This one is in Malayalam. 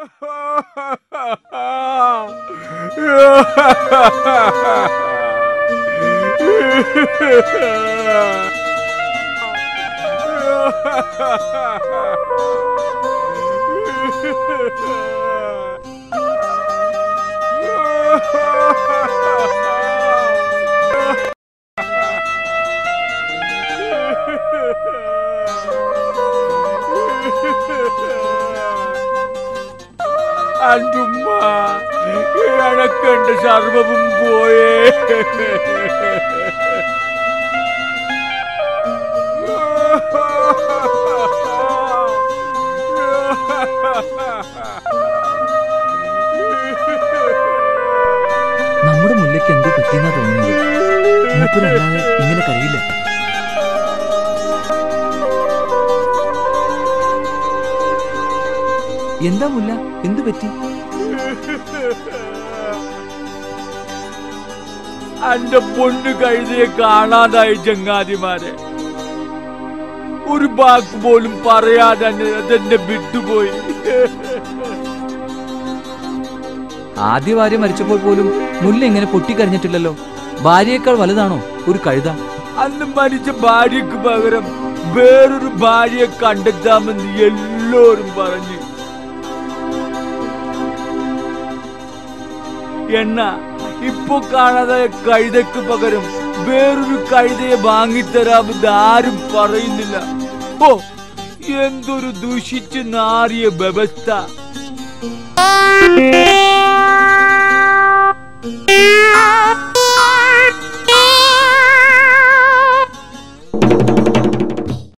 അന്റുമ്മ എനക്കെന്റെ സർവവും പോയേ നമ്മുടെ മുല്ലയ്ക്ക് എന്തോ പറ്റിയെന്നാ തോന്നുന്നത് മൂപ്പരല്ലാതെ ഇങ്ങനെ കഴിയില്ല എന്താ മുല്ല എന്തു പറ്റി എന്റെ പൊന്നു കഴുതിയെ കാണാതായി ചങ്ങാതിമാരെ ഒരു വാക്ക് പോലും പറയാതെ എന്നെ- അതെന്നെ വിട്ടുപോയി ആദ്യ ഭാര്യ മരിച്ചപ്പോൾ പോലും മുല്ല ഇങ്ങനെ പൊട്ടിക്കരഞ്ഞിട്ടില്ലല്ലോ ഭാര്യയേക്കാൾ വലുതാണോ ഒരു കഴുത അന്ന് മരിച്ച ഭാര്യക്ക് പകരം വേറൊരു ഭാര്യയെ കണ്ടെത്താമെന്ന് എല്ലാവരും പറഞ്ഞു എന്നാ ഇപ്പൊ കാണാതെ കഴുതയ്ക്ക് പകരം വേറൊരു കഴുതയെ വാങ്ങിത്തരാമെന്ന് ആരും പറയുന്നില്ല ഓ എന്തൊരു ദൂഷിച്ച് നാറിയ വ്യവസ്ഥ Ah!